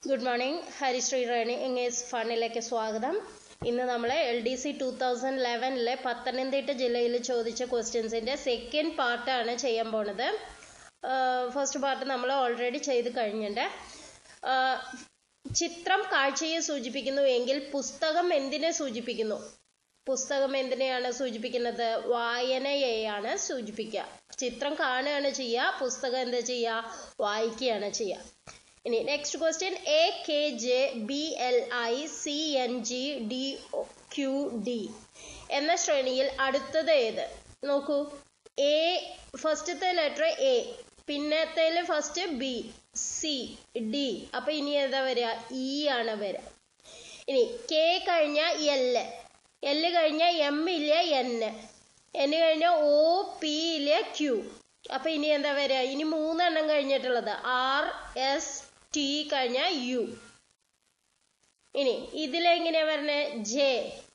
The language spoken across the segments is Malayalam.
ഗുഡ് മോർണിംഗ് ഹരിശ്രീ റേണി എങ്ങേസ് ഫണ്ണിലേക്ക് സ്വാഗതം ഇന്ന് നമ്മൾ L D C two thousand ലെവനിലെ പത്തനംതിട്ട ജില്ലയിൽ ചോദിച്ച ക്വസ്റ്റ്യൻസിൻ്റെ സെക്കൻഡ് പാർട്ടാണ് ചെയ്യാൻ പോണത് ഫസ്റ്റ് പാർട്ട് നമ്മൾ ഓൾറെഡി ചെയ്ത് കഴിഞ്ഞിട്ടുണ്ട് ആഹ് ചിത്രം കാഴ്ചയെ സൂചിപ്പിക്കുന്നു എങ്കിൽ പുസ്തകം എന്തിനെ സൂചിപ്പിക്കുന്നു പുസ്തകം എന്തിനെയാണ് സൂചിപ്പിക്കുന്നത് വായനയെയാണ് സൂചിപ്പിക്കുക ചിത്രം കാണുകയാണ് ചെയ്യുക പുസ്തകം എന്താ ചെയ്യുക വായിക്കുകയാണ് ചെയ്യുക ഇനി next question A K J B L I C N G D Q D എന്ന ശ്രേണിയിൽ അടുത്തത് ഏത് നോക്കൂ എ ഫസ്റ്റത്തെ ലെറ്റർ എ പിന്നത്തേൽ ഫസ്റ്റ് ബി സി ഡി അപ്പൊ ഇനി ഏതാ വരിക ഇ ആണ് വരിക ഇനി കെ കഴിഞ്ഞ എല് എല് കഴിഞ്ഞ എം ഇല്ല എൻ എൻ കഴിഞ്ഞ ഒ പി ഇല്ല ക്യു അപ്പൊ ഇനി എന്താ വരിക ഇനി മൂന്നെണ്ണം കഴിഞ്ഞിട്ടുള്ളത് ആർ എസ് ടി കഴിഞ്ഞ യു ഇനി ഇതിലെങ്ങനെയാ വരണേ ജെ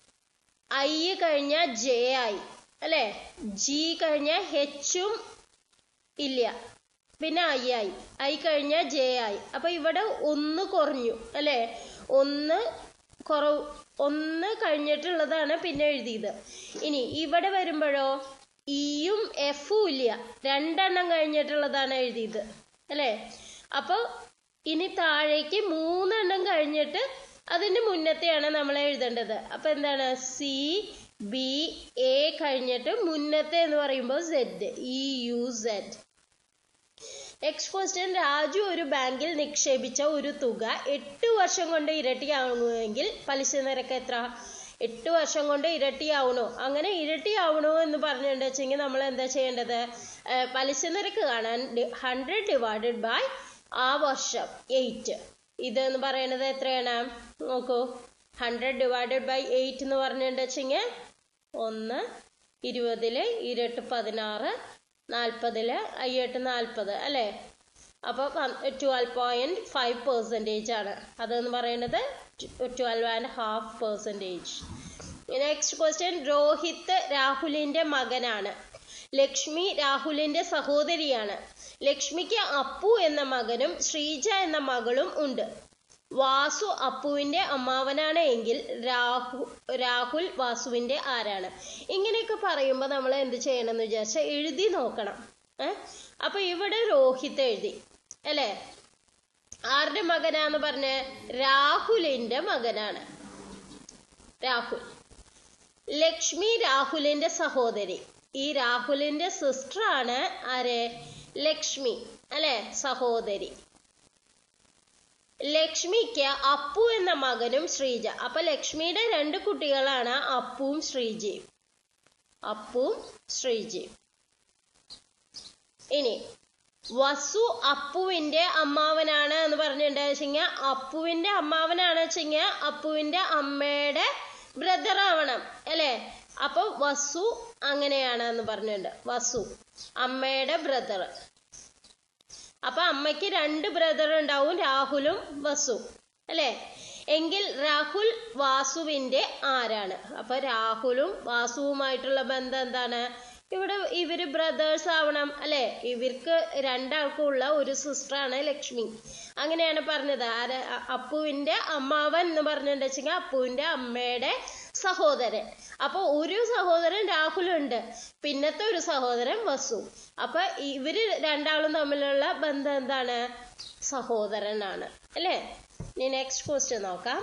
ഐ കഴിഞ്ഞ ജെ ഐ അല്ലെ ജി കഴിഞ്ഞ ഹെച്ചും ഇല്ല പിന്നെ ഐ ഐ ഐ കഴിഞ്ഞ ജെ ഐ അപ്പൊ ഇവിടെ ഒന്ന് കുറഞ്ഞു അല്ലെ ഒന്ന് കുറവ് ഒന്ന് കഴിഞ്ഞിട്ടുള്ളതാണ് പിന്നെ എഴുതിയത് ഇനി ഇവിടെ വരുമ്പോഴോ ഇയും എഫും ഇല്ല രണ്ടെണ്ണം കഴിഞ്ഞിട്ടുള്ളതാണ് എഴുതിയത് അല്ലേ അപ്പോൾ ഇനി താഴേക്ക് മൂന്നെണ്ണം കഴിഞ്ഞിട്ട് അതിന്റെ മുന്നത്തെയാണ് നമ്മൾ എഴുതേണ്ടത് അപ്പൊ എന്താണ് സി ബി എ കഴിഞ്ഞിട്ട് മുന്നത്തെ എന്ന് പറയുമ്പോൾ Z E U Z next question Raju ഒരു ബാങ്കിൽ നിക്ഷേപിച്ച ഒരു തുക എട്ട് വർഷം കൊണ്ട് ഇരട്ടിയാവുന്നുവെങ്കിൽ പലിശ നിരക്ക് എത്ര എട്ട് വർഷം കൊണ്ട് ഇരട്ടിയാവണോ അങ്ങനെ ഇരട്ടിയാവണോ എന്ന് പറഞ്ഞിട്ടുണ്ട് വെച്ചെങ്കിൽ നമ്മൾ എന്താ ചെയ്യേണ്ടത് ഏഹ് പലിശ നിരക്ക് കാണാൻ ഹൺഡ്രഡ് ഡിവൈഡഡ് ബൈ ആ വർഷം എയ്റ്റ് ഇത് എന്ന് പറയുന്നത് എത്രയാണ് നോക്കൂ ഹൺഡ്രഡ് ഡിവൈഡഡ് ബൈ എയ്റ്റ് എന്ന് പറഞ്ഞിട്ടുണ്ട് വെച്ചെങ്കിൽ ഒന്ന് ഇരുപതില് ഇരട്ട് പതിനാറ് നാൽപ്പതില് അയ്യെട്ട് നാൽപ്പത് അല്ലേ അപ്പോൾ ട്വൽവ് പോയിന്റ് ഫൈവ് പെർസെൻറ്റേജ് ആണ് അതെന്ന് പറയുന്നത് twelve and half percentage next question Rohit രാഹുലിന്റെ മകനാണ് ലക്ഷ്മി രാഹുലിന്റെ സഹോദരിയാണ് ലക്ഷ്മിക്ക് അപ്പു എന്ന മകനും ശ്രീജ എന്ന മകളും ഉണ്ട് വാസു അപ്പുവിന്റെ അമ്മാവനാണ് എങ്കിൽ രാഹു രാഹുൽ വാസുവിന്റെ ആരാണ് ഇങ്ങനെയൊക്കെ പറയുമ്പോൾ നമ്മൾ എന്ത് ചെയ്യണം എന്ന് വിചാരിച്ചാൽ എഴുതി നോക്കണം ഏ അപ്പൊ ഇവിടെ രോഹിത് എഴുതി അല്ലേ ആരുടെ മകനാന്ന് പറഞ്ഞ രാഹുലിന്റെ മകനാണ് രാഹുൽ ലക്ഷ്മി രാഹുലിന്റെ സഹോദരി ഈ രാഹുലിന്റെ സിസ്റ്റർ ആണ് ആര് ലക്ഷ്മി അല്ലെ സഹോദരി ലക്ഷ്മിക്ക് അപ്പു എന്ന മകനും ശ്രീജ അപ്പൊ ലക്ഷ്മിയുടെ രണ്ട് കുട്ടികളാണ് അപ്പുവും ശ്രീജയും അപ്പുവും ശ്രീജയും ഇനി വസു അപ്പുവിന്റെ അമ്മാവനാണ് എന്ന് പറഞ്ഞിട്ടുണ്ട് വെച്ചെങ്കിൽ അപ്പുവിന്റെ അമ്മാവനാണ് വെച്ചെങ്കിൽ അപ്പുവിന്റെ അമ്മയുടെ ബ്രദർ ആവണം അല്ലേ അപ്പൊ വസു അങ്ങനെയാണ് എന്ന് പറഞ്ഞിട്ടുണ്ട് വസു അമ്മയുടെ ബ്രദർ അപ്പൊ അമ്മയ്ക്ക് രണ്ട് ബ്രദർ ഉണ്ടാവും രാഹുലും വസു അല്ലേ എങ്കിൽ രാഹുൽ വാസുവിന്റെ ആരാണ് അപ്പൊ രാഹുലും വാസുവുമായിട്ടുള്ള ബന്ധം എന്താണ് ഇവിടെ ഇവര് ബ്രദേഴ്സ് ആവണം അല്ലെ ഇവർക്ക് രണ്ടാൾക്കും ഉള്ള ഒരു സിസ്റ്ററാണ് ലക്ഷ്മി അങ്ങനെയാണ് പറഞ്ഞത് ആര് അപ്പുവിന്റെ അമ്മാവൻ എന്ന് പറഞ്ഞിട്ടുണ്ടെച്ചെങ്കിൽ അപ്പുവിന്റെ അമ്മയുടെ സഹോദരൻ അപ്പൊ ഒരു സഹോദരൻ രാഹുലുണ്ട് പിന്നത്തെ ഒരു സഹോദരൻ വസു അപ്പൊ ഇവര് രണ്ടാളും തമ്മിലുള്ള ബന്ധം എന്താണ് സഹോദരനാണ് അല്ലേ ഇനി നെക്സ്റ്റ് ക്വസ്റ്റ്യൻ നോക്കാം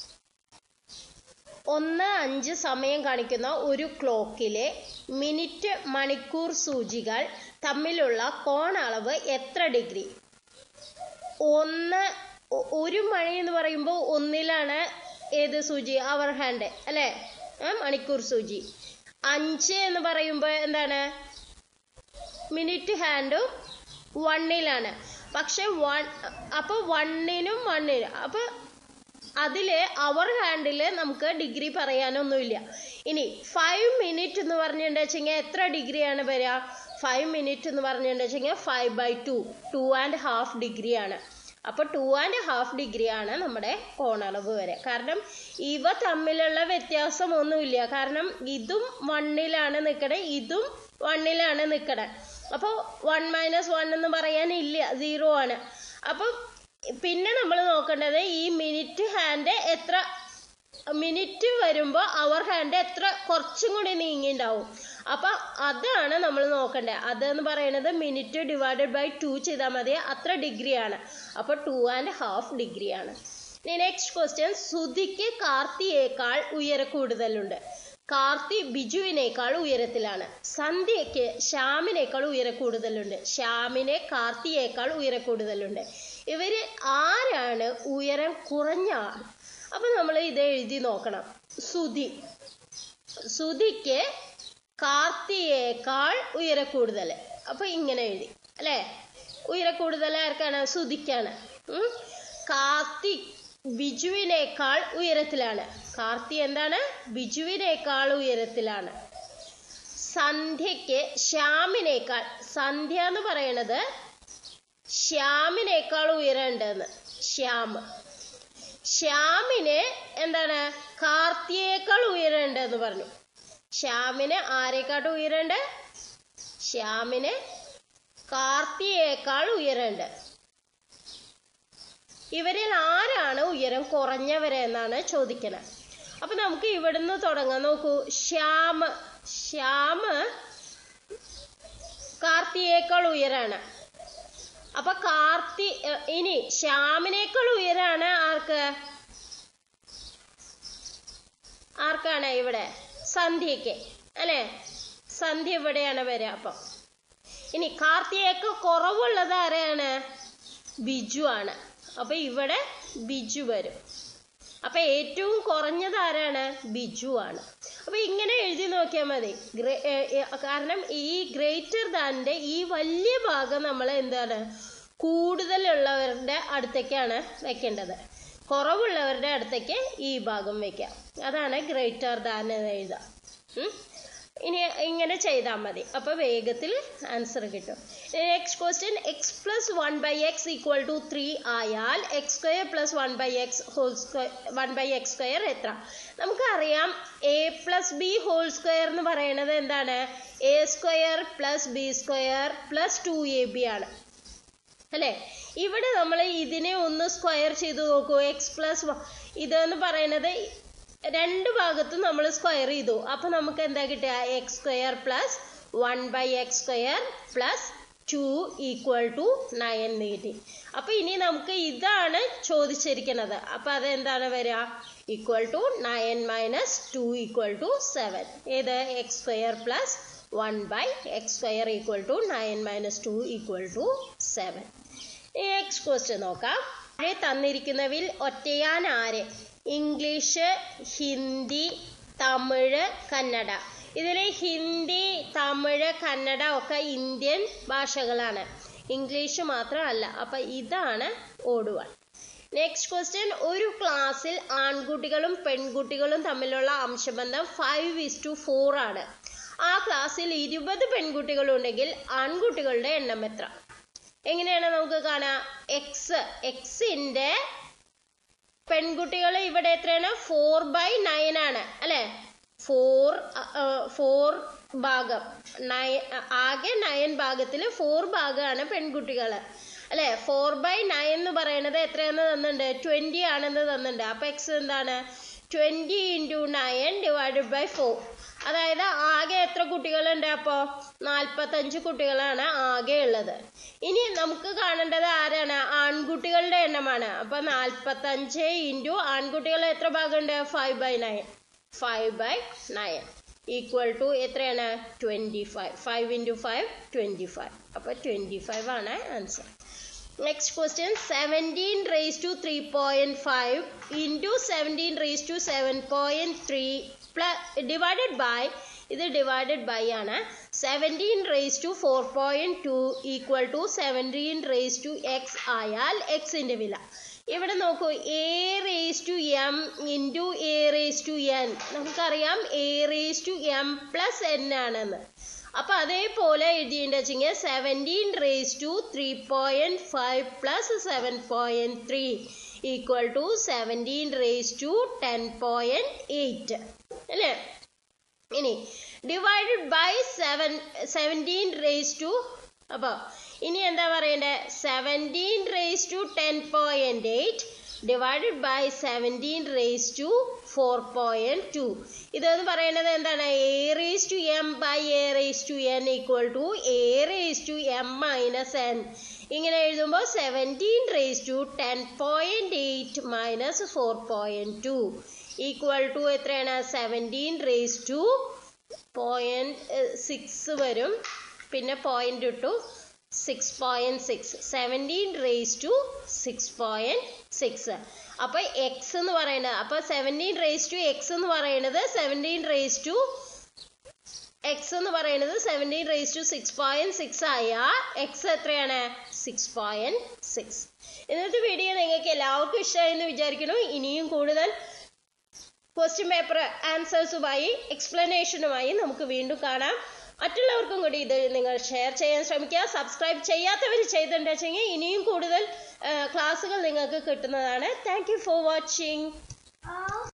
ഒന്ന് അഞ്ച് സമയം കാണിക്കുന്ന ഒരു ക്ലോക്കിലെ മിനിറ്റ് മണിക്കൂർ സൂചികൾ തമ്മിലുള്ള കോണളവ് എത്ര ഡിഗ്രി ഒന്ന് ഒരു മണി എന്ന് പറയുമ്പോൾ ഒന്നിലാണ് ഏത് സൂചി അവർ ഹാൻഡ് അല്ലെ മണിക്കൂർ സൂചി അഞ്ച് എന്ന് പറയുമ്പോൾ എന്താണ് മിനിറ്റ് ഹാൻഡും വണ്ണിലാണ് പക്ഷെ വൺ അപ്പൊ വണ്ണിനും വണ്ണിനും അപ്പൊ അതില് അവർ ഹാൻഡില് നമുക്ക് ഡിഗ്രി പറയാനൊന്നുമില്ല ഇനി ഫൈവ് മിനിറ്റ് എന്ന് പറഞ്ഞിട്ടുണ്ടെച്ചെങ്കിൽ എത്ര ഡിഗ്രിയാണ് വരിക ഫൈവ് മിനിറ്റ് എന്ന് പറഞ്ഞിട്ടുണ്ടെച്ചെങ്കിൽ five by two two and half ഡിഗ്രിയാണ് അപ്പൊ ടു ആൻഡ് ഹാഫ് ഡിഗ്രിയാണ് നമ്മുടെ കോണളവ് വരെ കാരണം ഇവ തമ്മിലുള്ള വ്യത്യാസം ഒന്നുമില്ല കാരണം ഇതും വണ്ണിലാണ് നിൽക്കണേ ഇതും വണ്ണിലാണ് നിൽക്കണേ അപ്പോൾ വൺ മൈനസ് വൺ എന്ന് പറയാനില്ല സീറോ ആണ് അപ്പം പിന്നെ നമ്മൾ നോക്കേണ്ടത് ഈ മിനിറ്റ് ഹാൻഡ് എത്ര മിനിറ്റ് വരുമ്പോൾ അവർ ഹാൻഡ് എത്ര കുറച്ചും കൂടി നീങ്ങിണ്ടാവും അപ്പൊ അതാണ് നമ്മൾ നോക്കേണ്ടത് അതെന്ന് പറയുന്നത് മിനിറ്റ് ഡിവൈഡഡ് ബൈ ടു ചെയ്താൽ മതി അത്ര ഡിഗ്രിയാണ് അപ്പൊ ടു ആൻഡ് ഹാഫ് ഡിഗ്രിയാണ് നെക്സ്റ്റ് ക്വസ്റ്റ്യൻ സുധിക്ക് കാർത്തിയേക്കാൾ ഉയര കൂടുതലുണ്ട് കാർത്തി ബിജുവിനേക്കാൾ ഉയരത്തിലാണ് സന്ധ്യയ്ക്ക് ശ്യാമിനേക്കാൾ ഉയര കൂടുതലുണ്ട് ശ്യാമിനെ കാർത്തിയേക്കാൾ ഉയര കൂടുതലുണ്ട് ഇവര് ആരാണ് ഉയരം കുറഞ്ഞ ആൾ അപ്പൊ നമ്മൾ ഇത് എഴുതി നോക്കണം സുധി സുധിക്ക് കാർത്തിയേക്കാൾ ഉയര കൂടുതൽ അപ്പൊ ഇങ്ങനെ എഴുതി അല്ലെ ഉയര കൂടുതൽ ആർക്കാണ് സുധിക്കാണ് ഉം. കാർത്തി ബിജുവിനേക്കാൾ ഉയരത്തിലാണ് കാർത്തി എന്താണ് ബിജുവിനേക്കാൾ ഉയരത്തിലാണ് സന്ധ്യയ്ക്ക് ശ്യാമിനേക്കാൾ സന്ധ്യ എന്ന് പറയണത് ശ്യാമിനേക്കാൾ ഉയരമുണ്ടെന്ന് ശ്യാം ശ്യാമിന് എന്താണ് കാർത്തിയേക്കാൾ ഉയരമുണ്ട് എന്ന് പറഞ്ഞു ശ്യാമിന് ആരെക്കാട്ടും ഉയരമുണ്ട് ശ്യാമിന് കാർത്തിയേക്കാൾ ഉയരമുണ്ട് ഇവരിൽ ആരാണ് ഉയരം കുറഞ്ഞവരെന്നാണ് ചോദിക്കുന്നത് അപ്പൊ നമുക്ക് ഇവിടുന്ന് തുടങ്ങാം നോക്കൂ ശ്യാം ശ്യാം കാർത്തിയേക്കാൾ ഉയരാണ് അപ്പൊ കാർത്തി എ- ഇനി ശ്യാമിനേക്കാൾ ഉയരാണ് ആർക്ക് ആർക്കാണ് ഇവിടെ സന്ധ്യക്ക് അല്ലെ സന്ധ്യ ഇവിടെയാണ് വരിക അപ്പം ഇനി കാർത്തിയേക്കാൾ കുറവുള്ളത് ആരെയാണ് ബിജു ആണ് അപ്പൊ ഇവിടെ ബിജു വരും അപ്പൊ ഏറ്റവും കുറഞ്ഞത് ആരാണ് ബിജു ആണ് അപ്പൊ ഇങ്ങനെ എഴുതി നോക്കിയാൽ മതി ഗ്രേ- ഏ, ഏ, കാരണം ഈ ഗ്രേറ്റർ ദാന്റെ ഈ വലിയ ഭാഗം നമ്മൾ എന്താണ് കൂടുതലുള്ളവരുടെ അടുത്തേക്കാണ് വെക്കേണ്ടത് കുറവുള്ളവരുടെ അടുത്തേക്ക് ഈ ഭാഗം വെക്കാം അതാണ് ഗ്രേറ്റർ ദാൻ എന്ന് എഴുതാം ഉം. ഇനി ഇങ്ങനെ ചെയ്താൽ മതി അപ്പൊ വേഗത്തിൽ ആൻസർ കിട്ടും next question X plus one by X equal to three ആയാൽ X square plus one by X whole square one by X square എത്ര നമുക്കറിയാം A plus B whole square എന്ന് പറയുന്നത് എന്താണ് A square plus B square plus two A B ആണ് അല്ലെ ഇവിടെ നമ്മൾ ഇതിനെ ഒന്ന് സ്ക്വയർ ചെയ്ത് നോക്കൂ എക്സ് പ്ലസ് ഇതെന്ന് പറയുന്നത് രണ്ട് ഭാഗത്തും നമ്മൾ സ്ക്വയർ ചെയ്തു അപ്പൊ നമുക്ക് എന്താ കിട്ടുക X square plus one by X square plus two equal to nine എന്ന് കിട്ടി അപ്പൊ ഇനി നമുക്ക് ഇതാണ് ചോദിച്ചിരിക്കുന്നത് അപ്പൊ അതെന്താണ് വരിക equal to nine minus two equal to seven ഏത് X square plus one by X square equal to nine minus two equal to seven next question നോക്കാം താഴെ തന്നിരിക്കുന്നവയിൽ ഒറ്റയാൻ ആര് ഇംഗ്ലീഷ് ഹിന്ദി തമിഴ് കന്നഡ ഇതിൽ ഹിന്ദി തമിഴ് കന്നഡ ഒക്കെ ഇന്ത്യൻ ഭാഷകളാണ് ഇംഗ്ലീഷ് മാത്രമല്ല അപ്പൊ ഇതാണ് ഓടുവാൻ നെക്സ്റ്റ് ക്വസ്റ്റ്യൻ ഒരു ക്ലാസ്സിൽ ആൺകുട്ടികളും പെൺകുട്ടികളും തമ്മിലുള്ള അംശബന്ധം ഫൈവ് ഇസ് ടു ഫോർ ആണ് ആ ക്ലാസ്സിൽ ഇരുപത് പെൺകുട്ടികളുണ്ടെങ്കിൽ ആൺകുട്ടികളുടെ എണ്ണം എത്ര എങ്ങനെയാണ് നമുക്ക് കാണാം എക്സ് എക്സിന്റെ പെൺകുട്ടികൾ ഇവിടെ എത്രയാണ് ഫോർ ബൈ നയൻ ആണ് അല്ലെ ഫോർ ഫോർ ഭാഗം നയൻ ആകെ നയൻ ഭാഗത്തിൽ ഫോർ ഭാഗമാണ് പെൺകുട്ടികൾ അല്ലെ ഫോർ ബൈ നയൻ എന്ന് പറയുന്നത് എത്രയാന്ന് തന്നിട്ടുണ്ട് ട്വന്റി ആണെന്ന് തന്നിട്ടുണ്ട് അപ്പൊ എക്സ് എന്താണ് twenty into nine divided by four അതായത് ആകെ എത്ര കുട്ടികളുണ്ട് അപ്പോ നാൽപ്പത്തഞ്ച് കുട്ടികളാണ് ആകെ ഉള്ളത് ഇനി നമുക്ക് കാണേണ്ടത് ആരാണ് ആൺകുട്ടികളുടെ എണ്ണമാണ് അപ്പൊ നാൽപ്പത്തഞ്ച് ഇൻറ്റു ആൺകുട്ടികൾ എത്ര ഭാഗമുണ്ട് five by nine five by nine equal to എത്രയാണ് twenty five five into five twenty five അപ്പൊ ട്വന്റി ഫൈവ് ആണ് answer next question seventeen raise to three point five into seventeen raise to seven point three plus divided by ഇത് ഡിവൈഡഡ് ബൈ ആണ് seventeen raise to four point two equal to seventeen raise to X ആയാൽ എക്സിന്റെ വില ഇവിടെ നോക്കൂ A raise to M into A raise to N നമുക്കറിയാം A raise to M plus N ആണെന്ന് അപ്പൊ അതേപോലെ എഴുതിയിട്ട് വെച്ചെങ്കിൽ seventeen raise to three point five plus seven point three equal to seventeen raise to ten point eight അല്ലേ ഇനി divided by seven seventeen raise to അപ്പോൾ ഇനി എന്താ പറയണ്ടേ seventeen raise to ten point eight divided by seventeen raise to four point two ഇതെന്ന് പറയുന്നത് എന്താണ് A raise to M by A raise to N equal to A raise to M minus N ഇങ്ങനെ എഴുതുമ്പോൾ seventeen raise to ten point eight minus four point two equal to എത്രയാണ് seventeen raise to point six വരും പിന്നെ പോയിന്റ് ഇട്ടു six point six seventeen raise to six point six അപ്പൊ എക്സ് എന്ന് പറയുന്നത് അപ്പൊ സെവൻറ്റീൻ റേസ് ടു എക്സ് എന്ന് പറയുന്നത് സെവൻറ്റീൻ റേസ് ടു എക്സ് എന്ന് പറയുന്നത് seventeen raise to six point six ആയ എക്സ് എത്രയാണ് സിക്സ് പോയിന്റ് സിക്സ് ഇന്നത്തെ വീഡിയോ നിങ്ങൾക്ക് എല്ലാവർക്കും ഇഷ്ടമായി എന്ന് വിചാരിക്കുന്നു ഇനിയും കൂടുതൽ ക്വസ്റ്റ്യൻ പേപ്പർ ആൻസേഴ്സുമായി എക്സ്പ്ലനേഷനുമായി നമുക്ക് വീണ്ടും കാണാം മറ്റുള്ളവർക്കും കൂടി ഇത് നിങ്ങൾ ഷെയർ ചെയ്യാൻ ശ്രമിക്കുക സബ്സ്ക്രൈബ് ചെയ്യാത്തവർ ചെയ്തിട്ടുണ്ടെങ്കിൽ ഇനിയും കൂടുതൽ ക്ലാസ്സുകൾ നിങ്ങൾക്ക് കിട്ടുന്നതാണ് താങ്ക് യു ഫോർ വാച്ചിങ്